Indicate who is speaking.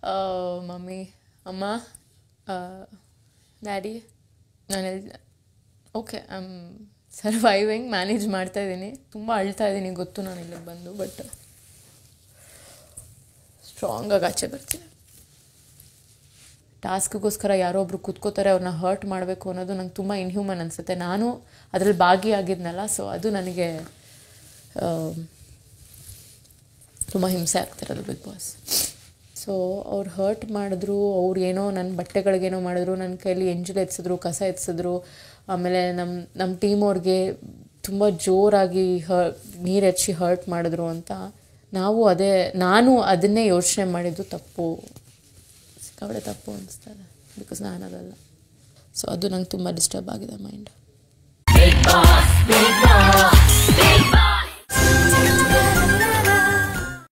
Speaker 1: mummy ಅಮ್ಮ daddy ನಾನು okay I am surviving manage ಮಾಡ್ತಾ ಇದ್ದೀನಿ ತುಂಬ ಅಳ್ತಾ ಇದ್ದೀನಿ ಗೊತ್ತು ನಾನು ಇಲ್ಲಿಗೆ ಬಂದು ಬಟ್ ಸ್ಟ್ರಾಂಗಾಗಿ ಆಚೆ ಬರ್ತೀನಿ ಟಾಸ್ಕ್ಗೋಸ್ಕರ ಯಾರೋ ಒಬ್ರು ಕೂತ್ಕೋತಾರೆ ಅವ್ರನ್ನ ಹರ್ಟ್ ಮಾಡಬೇಕು ಅನ್ನೋದು ನಂಗೆ ತುಂಬ ಇನ್ಹ್ಯೂಮನ್ ಅನಿಸುತ್ತೆ ನಾನು ಅದರಲ್ಲಿ ಭಾಗಿಯಾಗಿದ್ನಲ್ಲ ಸೊ ಅದು ನನಗೆ ತುಂಬ ಹಿಂಸೆ ಆಗ್ತಿರೋದು ಬಿಗ್ ಬಾಸ್ ಸೊ ಅವ್ರು ಹರ್ಟ್ ಮಾಡಿದ್ರು ಅವ್ರು ಏನೋ ನನ್ನ ಬಟ್ಟೆಗಳಿಗೇನೋ ಮಾಡಿದ್ರು ನನ್ನ ಕೈಲಿ ಎಂಜಲು ಎತ್ಸಿದ್ರು ಕಸ ಎತ್ಸಿದ್ರು ಆಮೇಲೆ ನಮ್ಮ ನಮ್ಮ ಟೀಮ್ ಅವ್ರಿಗೆ ತುಂಬ ಜೋರಾಗಿ ಹ ನೀರು ಹಚ್ಚಿ ಹರ್ಟ್ ಮಾಡಿದ್ರು ಅಂತ ನಾವು ಅದೇ ನಾನು ಅದನ್ನೇ ಯೋಚನೆ ಮಾಡಿದ್ದು ತಪ್ಪು ಸಿಕ್ಕಾಬಳೆ ತಪ್ಪು ಅನಿಸ್ತದೆ ಬಿಕಾಸ್ ನಾನು ಅದಲ್ಲ ಸೊ ಅದು ನಂಗೆ ತುಂಬ ಡಿಸ್ಟರ್ಬ್ ಆಗಿದೆ mind
Speaker 2: Big boss, big boss,